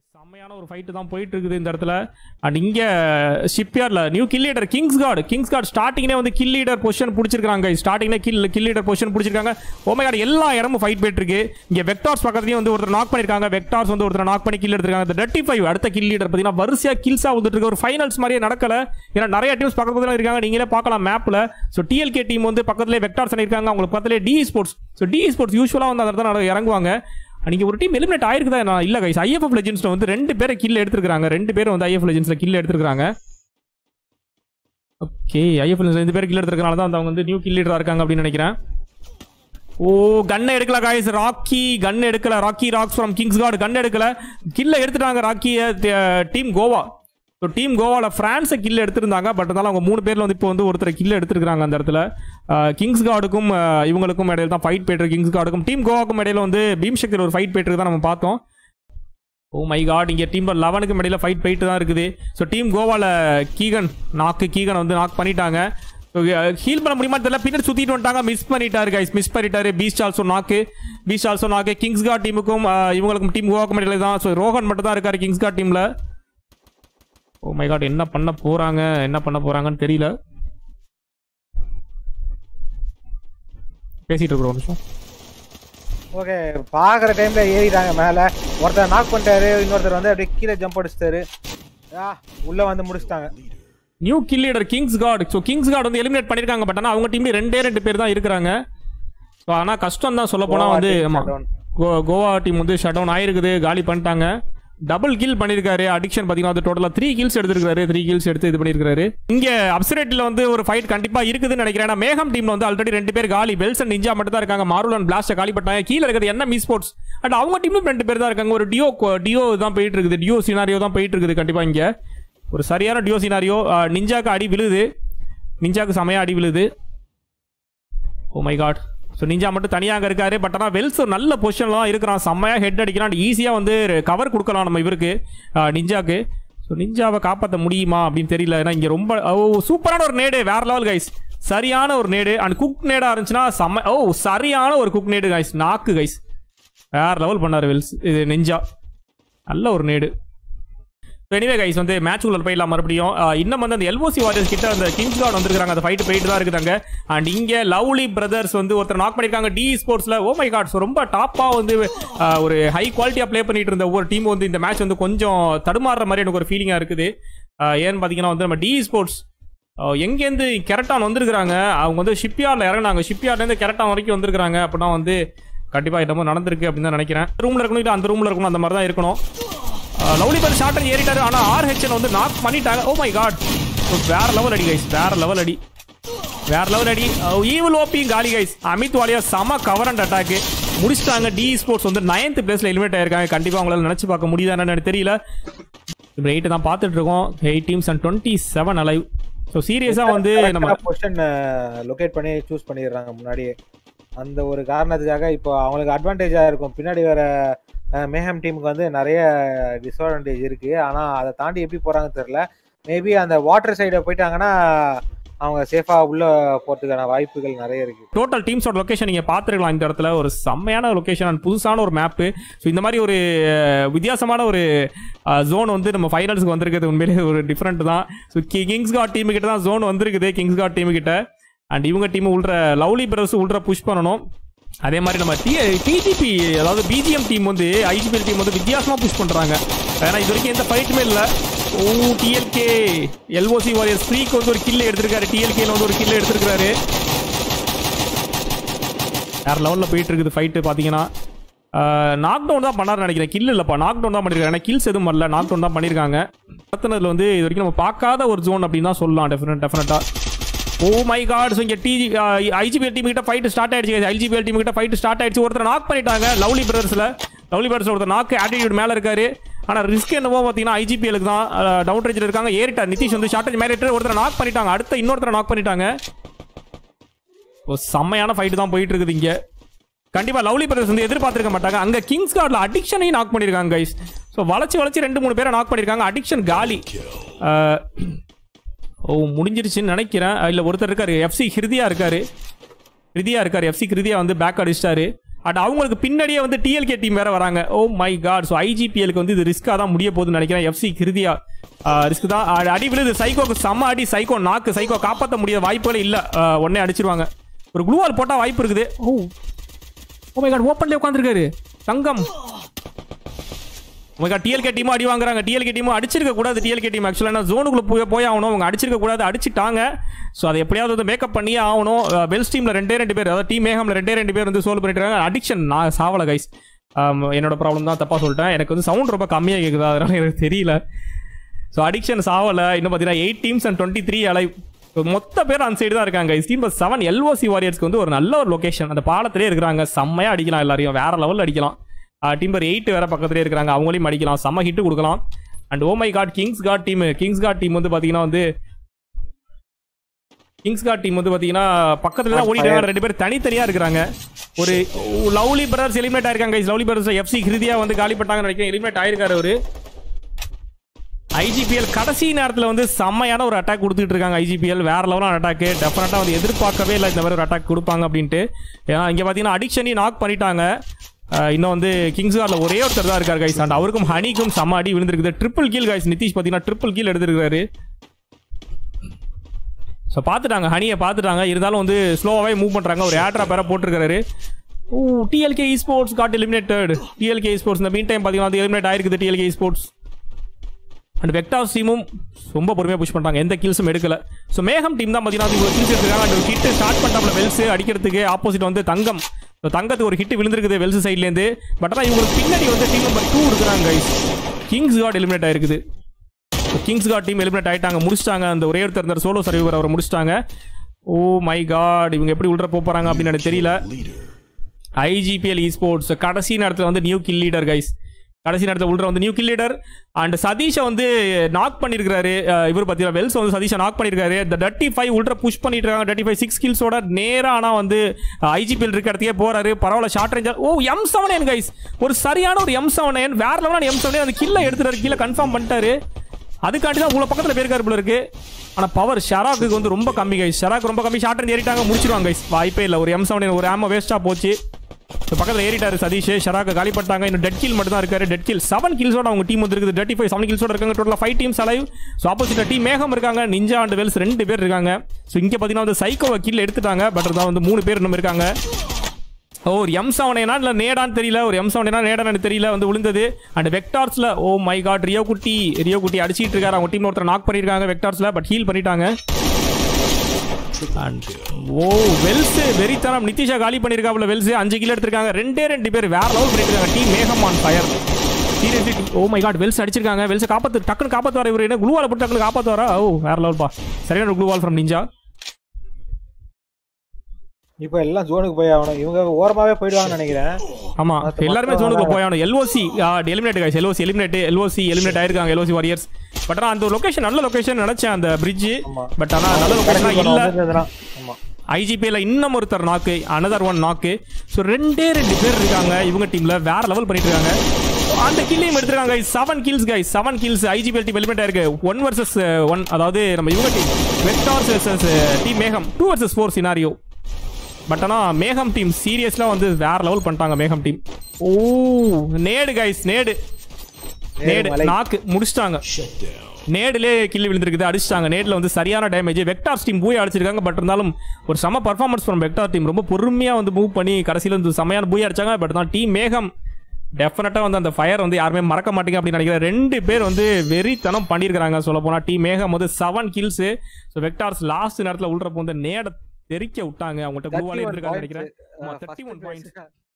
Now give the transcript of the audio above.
செம்மையான ஒரு ஃபைட்டு தான் போயிட்டு இருக்குது இந்த இடத்துல அண்ட் இங்கே ஷிப்யார்டில் new kill leader Kings Guard Kings Guard ஸ்டார்டிங்னே வந்து கில் லீடர் பொசிஷன் பிடிச்சிருக்காங்க ஸ்டார்டிங்ல கில் கில் லீடர் பொசிஷன் பிடிச்சிருக்காங்க ஓமை கார்டு எல்லா இடமும் ஃபைட் போயிட்டு இருக்கு இங்கே வெக்டார்ஸ் பக்கத்துலேயும் வந்து ஒருத்தர் நாக் பண்ணிருக்காங்க வெக்டார்ஸ் வந்து ஒருத்தர் நாக் பண்ணி கில் எடுத்திருக்காங்க இந்த டெட்டி ஃபைவ் அடுத்த கில் லீடர் பார்த்தீங்கன்னா வரிசையாக கில்ஸாக வந்துட்டு இருக்கு ஒரு ஃபைனல்ஸ் மாதிரியே நடக்கல ஏன்னா நிறைய டீம்ஸ் பக்கத்துல இருக்காங்க நீங்களே பார்க்கலாம் மேப்பில் ஸோ டிஎல்கே டீம் வந்து பக்கத்துலேயே வெக்டார்ஸ் இருக்காங்க அவங்களுக்கு பக்கத்துலேயே T sports so T sports யூஸ்வலாக வந்து அந்த இடத்துல நட- இறங்குவாங்க அன்னைக்கு ஒரு டீம் எலிமினேட் ஆயிருக்குதா நான் இல்ல கைஸ் ஐஎஃப்எஃப் லெஜெண்ட்ஸ்ல வந்து ரெண்டு பேரை கில் எடுத்துருக்காங்க ரெண்டு பேரும் வந்து ஐஎஃப் லெஜெண்ட்ஸ்ல கில் எடுத்துருக்காங்க ஓகே ஐஎஃப் ரெண்டு பேர் கில் எடுத்துருக்கனால தான் அவங்க வந்து நியூ கில் லீடரா இருக்காங்க அப்படின்னு நினைக்கிறேன் ஓ கன் எடுக்கல காய்ஸ் ராக்கி கன் எடுக்கல Rocky rocks from Kings Guard gun எடுக்கல கில்ல எடுத்துட்டாங்க ராக்கிய டீம் கோவா ஸோ டீம் கோவாவில் ஃப்ரான்ஸை கில் எடுத்திருந்தாங்க பட் இருந்தாலும் அவங்க மூணு பேரில் வந்து இப்போ வந்து ஒருத்தர் கில் எடுத்துருக்காங்க அந்த இடத்துல கிங்ஸ் கார்டுக்கும் இவங்களுக்கும் இடையில தான் ஃபைட் போயிட்டு கிங்ஸ் கார்டுக்கும் டீம் கோவாக்கும் இடையில வந்து பீம் சக்தியில் ஒரு ஃபைட் போயிட்டு தான் நம்ம பார்த்தோம் ஓ மை காட் இங்கே டீம் லெவனுக்கு இடையில ஃபைட் போயிட்டு தான் இருக்குது ஸோ டீம் கோவாவில் கீகன் நாக்கு கீகன் வந்து நாக் பண்ணிட்டாங்க ஹீல் பண்ண முடியுமா தெரியல பின்னாடி சுத்திட்டு வந்துட்டாங்க மிஸ் பண்ணிட்டாரு கைஸ் மிஸ் பண்ணிட்டாரு beast also knock beast also knock Kings Guard டீமுக்கும் இவங்களுக்கும் டீம் கோவாக்கும் இடையில தான் ஸோ ரோஹன் மட்டும் தான் இருக்காரு கிங்ஸ் கார்ட் டீமில் ஓ மை காட் என்ன பண்ண போறாங்க என்ன பண்ண போறாங்கன்னு தெரியல பேசிட்டு இருக்கிறோம் ஒரு நிமிஷம் ஓகே பாக்குற டைம்ல ஏறிட்டாங்க மேல ஒருத்தர் நாக் பண்ணிட்டாரு இன்னொருத்தர் வந்து அப்படியே கீழே ஜம்ப் அடிச்சிட்டாரு ஆ உள்ள வந்து முடிச்சிட்டாங்க new kill leader Kings Guard so Kings Guard வந்து எலிமினேட் பண்ணிருக்காங்க பட் ஆனால் அவங்க டீம்ல ரெண்டே ரெண்டு பேர் தான் இருக்கிறாங்க ஸோ ஆனால் கஷ்டம் தான் சொல்ல போனால் வந்து கோவா team ஆமா shut down. கோ கோவா டீம் வந்து ஷட் டவுன் ஆயிருக்குது காலி பண்ணிட்டாங்க டபுள் கில் பண்ணியிருக்காரு அடிக்ஷன் பார்த்தீங்கன்னா வந்து டோட்டலாக த்ரீ கில்ஸ் எடுத்திருக்காரு த்ரீ கில்ஸ் எடுத்து இது பண்ணியிருக்காரு இங்கே அப்சரேட்டில் வந்து ஒரு ஃபைட் கண்டிப்பாக இருக்குதுன்னு நினைக்கிறேன் ஏன்னா மேகம் டீமில் வந்து ஆல்ரெடி ரெண்டு பேர் காலி பெல்ஸ் அண்ட் நிஞ்சா மட்டும் தான் இருக்காங்க மாருல் அண்ட் பிளாஸ்ட்டை காலி பண்ணாங்க கீழே இருக்கிறது என்ன மீ ஸ்போர்ட்ஸ் அண்ட் அவங்க டீமும் ரெண்டு பேர் தான் இருக்காங்க ஒரு டியோ டியோ தான் போயிட்டு இருக்குது டியோ சினாரியோ தான் போயிட்டு இருக்குது கண்டிப்பாக இங்கே ஒரு சரியான டியோ சினாரியோ நிஞ்சாக்கு அடி விழுது நிஞ்சாக்கு செமையா அடி விழுது oh my God so Ninja மட்டும் தனியாக இருக்காரு பட் ஆனால் வெல்ஸ் ஒரு நல்ல பொசிஷனில் தான் இருக்கிறான் செம்மையாக ஹெட் அடிக்கிறான் ஈஸியாக வந்து கவர் கொடுக்கலாம் நம்ம இவருக்கு ஆஹ், நிஞ்சாக்கு ஸோ நிஞ்சாவை காப்பாற்ற முடியுமா அப்படின்னு தெரியல ஏன்னா இங்கே ரொம்ப ஓ சூப்பரான ஒரு நேடு வேற லெவல் கைஸ் சரியான ஒரு நேடு அண்ட் குக் நேடாக இருந்துச்சுன்னா செம்ம ஓ சரியான ஒரு குக் நேடு கைஸ் நாக்கு கைஸ் வேற லெவல் பண்ணார் வெல்ஸ் இது நெஞ்சா நல்ல ஒரு நேடு எனிவே கைஸ் வந்து மேட்ச் உள்ள போயிடலாம் மறுபடியும் அஹ், இன்னும் வந்து அந்த எல்ஓசி வாரியர்ஸ் கிட்ட அந்த கிங்ஸ் கார்டு வந்திருக்காங்க அந்த ஃபைட் போயிட்டு தான் இருக்குதாங்க அண்ட் இங்க லவ்லி பிரதர்ஸ் வந்து ஒருத்தர் நாக் பண்ணிருக்காங்க டி ஸ்போர்ட்ஸ்ல ஓ மை காட் ரொம்ப டாப்பா வந்து அஹ், ஒரு ஹை குவாலிட்டியா ப்ளே பண்ணிட்டு இருந்த ஒவ்வொரு டீம் வந்து இந்த மேட்ச் வந்து கொஞ்சம் தடுமாறுற மாதிரி எனக்கு ஒரு ஃபீலிங்கா இருக்குது அஹ், ஏன்னு பாத்தீங்கன்னா வந்து நம்ம டி ஸ்போர்ட்ஸ் எங்கேருந்து கெரட்டான் வந்திருக்காங்க அவங்க வந்து ஷிப்யார்டில் இறங்குனாங்க ஷிப்யார்ட்லேருந்து கெரட்டான் வரைக்கும் வந்திருக்காங்க அப்படின்னா வந்து கண்டிப்பாக என்னமோ நடந்திருக்கு அப்படின்னு தான் நினைக்கிறேன் ரூமில் இருக்கணும் இல்லை அந்த ரூமில் இருக்கணும் அந்த மாதிரி தான் இருக்கணும் லவ்லி பேர் ஷார்ட் ஏறிட்டாரு ஆனா ஆர்ஹெச்என் வந்து நாக் பண்ணிட்டாங்க ஓ மை காட் வேற லெவல் அடி கைஸ் வேற லெவல் அடி வேற லெவல் அடி ஈவில் ஓபி காலி கைஸ் அமித் வாலியா செம கவர் அண்ட் அட்டாக் முடிச்சிட்டாங்க டி ஸ்போர்ட்ஸ் வந்து நைன்த் பிளேஸ்ல எலிமினேட் ஆயிருக்காங்க கண்டிப்பா உங்களால நினைச்சு பார்க்க முடியுதா என்னன்னு எனக்கு தெரியல இப்போ எயிட் தான் பார்த்துட்டு இருக்கோம் eight teams and twenty seven alive so சீரியஸா வந்து நம்ம பொசிஷன் லொகேட் பண்ணி சூஸ் பண்ணிடுறாங்க முன்னாடியே அந்த ஒரு காரணத்துக்காக இப்போ அவங்களுக்கு அட்வான்டேஜா இருக்கும் பின்னாடி வர மேஹம் டீமுக்கு வந்து நிறைய டிஸ்அட்வான்டேஜ் இருக்கு ஆனா அதை தாண்டி எப்படி போறாங்கன்னு தெரியல மேபி அந்த வாட்டர் சைடை போயிட்டாங்கன்னா அவங்க சேஃபா உள்ள போறதுக்கான வாய்ப்புகள் நிறைய இருக்கு டோட்டல் டீம்ஸோட லொகேஷன் நீங்கள் பார்த்துருக்கலாம் இந்த இடத்துல ஒரு செம்மையான லொகேஷன் அண்ட் புதுசான ஒரு மேப்பு ஸோ இந்த மாதிரி ஒரு அஹ், வித்தியாசமான ஒரு ஜோன் வந்து நம்ம ஃபைனல்ஸ்க்கு வந்திருக்குது உண்மையிலே ஒரு டிஃப்ரெண்ட் தான் ஸோ கிங்ஸ் காட் டீம் கிட்ட தான் ஜோன் வந்திருக்குது கிங்ஸ் காட் டீம் கிட்ட அண்ட் இவங்க டீம் உள்ள லவ்லி பிரதர்ஸ் உள்ள புஷ் பண்ணணும் அதே மாதிரி நம்ம டி டிடிபி அதாவது பிஜிஎம் டீம் வந்து ஐஜிபிஎல் டீம் வந்து வித்தியாசமாக புஷ் பண்ணுறாங்க ஏன்னா இது வரைக்கும் எந்த ஃபைட்டுமே இல்லை ஓ டிஎல்கே எல்ஓசி வாரியர்ஸ் ஃப்ரீக்கு வந்து ஒரு கில் எடுத்திருக்காரு டிஎல்கேல வந்து ஒரு கில் எடுத்திருக்காரு வேற லெவலில் போயிட்டு இருக்குது ஃபைட்டு பார்த்தீங்கன்னா நாக் டவுன் தான் பண்ணாரு நினைக்கிறேன் கில் இல்லைப்பா நாக் டவுன் தான் பண்ணிருக்காங்க ஏன்னா கில்ஸ் எதுவும் வரல நாக் டவுன் தான் பண்ணியிருக்காங்க நடத்துனதுல வந்து இது வரைக்கும் நம்ம பார்க்காத ஒரு ஜோன் அப்படின்னு தான் சொல்லலாம் டெஃபினட் டெஃபினட்டாக ஓ மை காட் ஸோ இங்கே டி ஐஜிபிஎல் டீம் கிட்ட ஃபைட் ஸ்டார்ட் ஆயிடுச்சு ஐஜிபிஎல் டீம் கிட்ட ஃபைட் ஸ்டார்ட் ஆயிடுச்சு ஒருத்தர் நாக் பண்ணிட்டாங்க லவ்லி பிரதர்ஸில் லவ்லி பிரதர்ஸ் ஒருத்தர் நாக்கு ஆட்டிடியூட் மேலே இருக்காரு ஆனால் ரிஸ்க் என்னவோ பார்த்தீங்கன்னா ஐஜிபிஎலுக்கு தான் டவுன் ரேஞ்சில் இருக்காங்க ஏறிட்டார் நிதிஷ் வந்து ஷார்டேஜ் மேலே ஒருத்தர் நாக் பண்ணிட்டாங்க அடுத்த இன்னொருத்தர் நாக் பண்ணிட்டாங்க ஒரு செம்மையான ஃபைட் தான் போயிட்டு இருக்குது இங்க கண்டிப்பா லவ்லி பிரதர்ஸ் வந்து எதிர்பார்த்திருக்க மாட்டாங்க அங்க கிங்ஸ் கார்டில் அடிக்ஷனையும் நாக் பண்ணிருக்காங்க கைஸ் ஸோ வளைச்சு வளைச்சு ரெண்டு மூணு பேரை நாக் பண்ணிருக்காங்க அடிக்ஷன் காலி அஹ், ஓ முடிஞ்சிருச்சுன்னு நினைக்கிறேன் இல்ல ஒருத்தர் இருக்காரு எஃப்சி ஹிருதியா இருக்காரு ஹிருதியா இருக்காரு எஃப்சி ஹிருதியா வந்து பேக் அடிச்சிட்டாரு அண்ட் அவங்களுக்கு பின்னாடியே வந்து டிஎல்கே டீம் வேற வராங்க ஓ மை காட் ஸோ ஐஜிபிஎலுக்கு வந்து இது ரிஸ்க்காக தான் முடிய போகுதுன்னு நினைக்கிறேன் எஃப்சி கிருதியா ரிஸ்க் தான் அடி- அடி விழுது சைக்கோக்கு செம்ம அடி சைக்கோ நாக்கு சைக்கோ காப்பாற்ற முடியாத வாய்ப்புகளே இல்லை உடனே அடிச்சிருவாங்க ஒரு குளூவால் போட்டால் வாய்ப்பு இருக்குது ஓ ஓ மை காட் ஓப்பன்லேயே உட்காந்துருக்காரு தங்கம் உங்க டிஎல்கே டீமும் அடி வாங்குறாங்க டிஎல்கே டீமும் அடிச்சிருக்க கூடாது டிஎல்கே டீம் ஆக்சுவலாக நான் ஜோனுக்குள்ள போய் போய் ஆகணும் அவங்க அடிச்சிருக்க கூடாது அடிச்சிட்டாங்க ஸோ அதை எப்படியாவது வந்து மேக்கப் பண்ணியே ஆகணும் பெல்ஸ் டீமில் ரெண்டே ரெண்டு பேர் அதாவது டீம் மேகம்ல ரெண்டே ரெண்டு பேர் வந்து சோல் பண்ணிட்டு இருக்காங்க அடிக்ஷன் நான் சாவல கைஸ் என்னோட ப்ராப்ளம் தான் தப்பாக சொல்லிட்டேன் எனக்கு வந்து சவுண்ட் ரொம்ப கம்மியாக கேட்குது அதனால எனக்கு தெரியல ஸோ அடிக்ஷன் சாவல இன்னும் பார்த்தீங்கன்னா eight teams and twenty three alive மொத்த பேர் அந்த சைடு தான் இருக்காங்க டீம் செவன் எல்ஓசி வாரியர்ஸ்க்கு வந்து ஒரு நல்ல ஒரு லொகேஷன் அந்த பாலத்திலே இருக்கிறாங்க செம்மையாக அடிக்கலாம் எல்லாரையும் வேற லெவலில் அடிக்கலாம் டீம்பர் எயிட் வேற பக்கத்துலேயே இருக்கிறாங்க அவங்களையும் அடிக்கலாம் செம்ம ஹிட் கொடுக்கலாம் and oh my God Kings God team Kings God team வந்து பார்த்தீங்கன்னா வந்து கிங்ஸ் காட் டீம் வந்து பார்த்தீங்கன்னா பக்கத்துல தான் ஓடிட்டு இருக்காங்க ரெண்டு பேர் தனித்தனியாக இருக்கிறாங்க ஒரு லவ்லி பிரதர்ஸ் எலிமினேட் ஆயிருக்காங்க லவ்லி பிரதர்ஸ் எஃப்சி ஹிருதியா வந்து காலி பண்ணிட்டாங்கன்னு நினைக்கிறேன் எலிமினேட் ஆயிருக்காரு அவரு ஐஜிபிஎல் கடைசி நேரத்தில் வந்து செம்மையான ஒரு அட்டாக் கொடுத்துட்டு இருக்காங்க ஐஜிபிஎல் வேற லெவலான அட்டாக் டெஃபினட்டாக வந்து எதிர்பார்க்கவே இல்லை இந்த மாதிரி ஒரு அட்டாக் கொடுப்பாங்க அப்படின்ட்டு ஏன்னா இங்கே பார்த்தீங்கன்னா அடிக்ஷனையும் நாக் பண்ணிட்டாங்க அஹ் இன்னும் வந்து கிங்ஸ் கார்டில் ஒரே ஒருத்தர் தான் இருக்கார் கைஸ் அண்ட் அவருக்கும் ஹனிக்கும் செம்ம அடி விழுந்திருக்குது ட்ரிபிள் கீல் கைஸ் நிதிஷ் பார்த்தீங்கன்னா ட்ரிபிள் கீல் எடுத்திருக்காரு ஸோ பார்த்துட்டாங்க ஹனியை பார்த்துட்டாங்க இருந்தாலும் வந்து ஸ்லோவாகவே மூவ் பண்ணுறாங்க ஒரு ஏட்ரா பேர போட்டிருக்காரு oh TLK sports got eliminated TLK sports இந்த மீன் டைம் பார்த்தீங்கன்னா வந்து எலிமினேட் ஆயிருக்குது டிஎல்கே ஸ்போர்ட்ஸ் அண்ட் வெக்டாஸ் டீமும் ரொம்ப பொறுமையாக புஷ் பண்ணுறாங்க எந்த கில்ஸும் எடுக்கல ஸோ மேகம் டீம் தான் பார்த்தீங்கன்னா இவ்வளோ கில்ஸ் எடுத்துருக்காங்க அண்ட் ஒரு ஹிட் ஸ்டார்ட் பண்ணாமல் வெல்ஸ் அடிக்கிறதுக்கு ஆப்போசிட் வந்து தங்கம் ஸோ தங்கத்துக்கு ஒரு ஹிட் விழுந்திருக்குது வெல்ஸ் சைட்லேருந்து பட் ஆனால் இவங்களுக்கு பின்னாடி வந்து டீம் நம்பர் டூ இருக்கிறாங்க கைஸ் கிங்ஸ் காட் எலிமினேட் ஆயிருக்குது கிங்ஸ் காட் டீம் எலிமினேட் ஆயிட்டாங்க முடிச்சிட்டாங்க அந்த ஒரே ஒருத்தர் இருந்தார் சோலோ சர்வீவர் அவரை முடிச்சிட்டாங்க ஓ மை காட் இவங்க எப்படி உள்ள போக போறாங்க அப்படின்னு எனக்கு தெரியல ஐஜிபிஎல் ஸ்போர்ட்ஸ் கடைசி நேரத்தில் வந்து நியூ கில் லீடர் கைஸ் கடைசி நேரத்தில் உள்ள வந்து நியூ கில் லீடர் அண்ட் சதீஷை வந்து நாக் பண்ணியிருக்காரு அஹ் இவர் பார்த்தீங்கன்னா வெல்ஸ் வந்து சதீஷை நாக் பண்ணியிருக்காரு இந்த டர்ட்டி ஃபைவ் உள்ள புஷ் பண்ணிட்டு இருக்காங்க டர்ட்டி ஃபைவ் சிக்ஸ் கில்ஸோட நேராக ஆனால் வந்து ஐஜிபிஎல் இருக்க இடத்துக்கே போறாரு பரவாயில்ல short ranger oh M seven guys ஒரு சரியான ஒரு எம் செவன் வேற லெவலான எம் செவன் அந்த கில்லை எடுத்துட்டாரு கீழே கன்ஃபார்ம் பண்ணிட்டாரு அதுக்காண்டி தான் உங்களை பக்கத்தில் போயிருக்காரு போல இருக்கு ஆனால் பவர் ஷராக்கு வந்து ரொம்ப கம்மி கைஸ் ஷராக் ரொம்ப கம்மி ஷார்ட் ஏறிட்டாங்க முடிச்சிருவாங்க கைஸ் வாய்ப்பே இல்லை ஒரு எம் செவன் ஒரு ஆம வேஸ்ட்டாக போச்சு இப்போ பக்கத்தில் ஏறிட்டாரு சதீஷ் ஷராக்க காலி பண்ணிட்டாங்க இன்னும் டெட் கில் மட்டும் தான் இருக்காரு டெட் கில் செவன் கில்ஸோட அவங்க டீம் வந்துருக்குது டெட்டி ஃபைவ் செவன் கில்ஸோட இருக்காங்க டோட்டலாக five teams alive so opposite team Megam இருக்காங்க நிஞ்சா அண்ட் வெல்ஸ் ரெண்டு பேர் இருக்காங்க ஸோ இங்கே பார்த்தீங்கன்னா வந்து சைக்கோவை கில் எடுத்துட்டாங்க பட் தான் வந்து மூணு பேர் இன்னும் இருக்காங்க ஓ ஒரு எம் செவனா இல்லை நேடான்னு தெரியல ஒரு எம் செவனா நேடான்னு தெரியல வந்து விழுந்தது அண்ட் வெக்டார்ஸ்ல ஓ மை காட் ரியோ குட்டி ரியோ குட்டி அடிச்சிட்டு இருக்காரு அவங்க டீம் ஒருத்தர் நாக் பண்ணியிருக்காங்க வெக்டார்ஸ்ல பட் ஹீல் பண்ணிட்டாங்க And ஓ வெல்ஸ் வெறித்தனம் நிதிஷா காலி பண்ணியிருக்காப்புல வெல்ஸ் அஞ்சு கிலோ எடுத்திருக்காங்க ரெண்டே ரெண்டு பேர் வேற லெவல் பண்ணிட்டு இருக்காங்க team Megam on fire seriously oh my god Wells அடிச்சிருக்காங்க வெல்ஸ் காப்பாத்து டக்குன்னு காப்பாத்து வர இவர் என்ன குளுவால போட்டு டக்குன்னு காப்பாத்து வரா ஓ வேற லெவல்ப்பா சரியான குளுவால் ஃப்ரம் நிஞ்சா இப்போ எல்லாம் ஜோனுக்கு போய் ஆகணும் இவங்க ஓரமாவே போயிடுவாங்கன்னு நினைக்கிறேன் ஆமா மத்த- எல்லாருமே மத்த ஜோனுக்கு வராங்க. போயாகணும் LOC eliminate guys LOC eliminate LOC eliminate ஆயிருக்காங்க எல்ஓசி வாரியர்ஸ் பட் ஆனா அந்த லொகேஷன் நல்ல லொகேஷன் நினைச்சேன் அந்த பிரிட்ஜ் ஆமா. பட் ஆனா நல்ல கடைசி லொகேஷனா போன இல்ல வந்திருந்ததுலாம். ஆமா ஐஜிபியில் இன்னும் ஒருத்தர் நாக்கு அனதர் ஒன் நாக்கு ஸோ ரெண்டே ரெண்டு பேர் இருக்காங்க இவங்க டீம்ல வேற லெவல் பண்ணிட்டு இருக்காங்க அந்த கில்லையும் எடுத்திருக்காங்க seven kills guys seven kills IGPL team element இருக்கு ஒன் வர்சஸ் ஒன் அதாவது நம்ம இவங்க team Vectors versus team Megam two versus four scenario but ஆனா மேகம் டீம் சீரியஸ்லாம் வந்து வேற லெவல் பண்ணிட்டாங்க மேகம் டீம் ஓ நேடு கைஸ் நேடு நேடு மலை. நாக்கு முடிச்சிட்டாங்க நேடுலே கில்லி விழுந்திருக்குது அடிச்சிட்டாங்க நேடில் வந்து சரியான டேமேஜ் வெக்டார்ஸ் டீம் பூய் அடிச்சிருக்காங்க பட் இருந்தாலும் ஒரு செம பர்ஃபார்மன்ஸ் ஃப்ரம் வெக்டார் டீம் ரொம்ப பொறுமையாக வந்து மூவ் பண்ணி கடைசியில் வந்து செமையான பூய் அடிச்சாங்க பட் தான் டீம் மேகம் டெஃபினட்டாக வந்து அந்த ஃபயர் வந்து யாருமே மறக்க மாட்டீங்க அப்படின்னு நினைக்கிறேன் ரெண்டு பேர் வந்து வெறித்தனம் பண்ணியிருக்காங்க சொல்ல போனால் டீம் மேகம் வந்து seven kills so Vectors last நேரத்தில் உள்றப்போ வந்து நேட தெரிக்க விட்டாங்க அவங்கள்ட்ட குளூவாலே 31 இருந்திருக்காங்க points. நினைக்கிறேன் ஆ, ஆமா, first 31 points. place.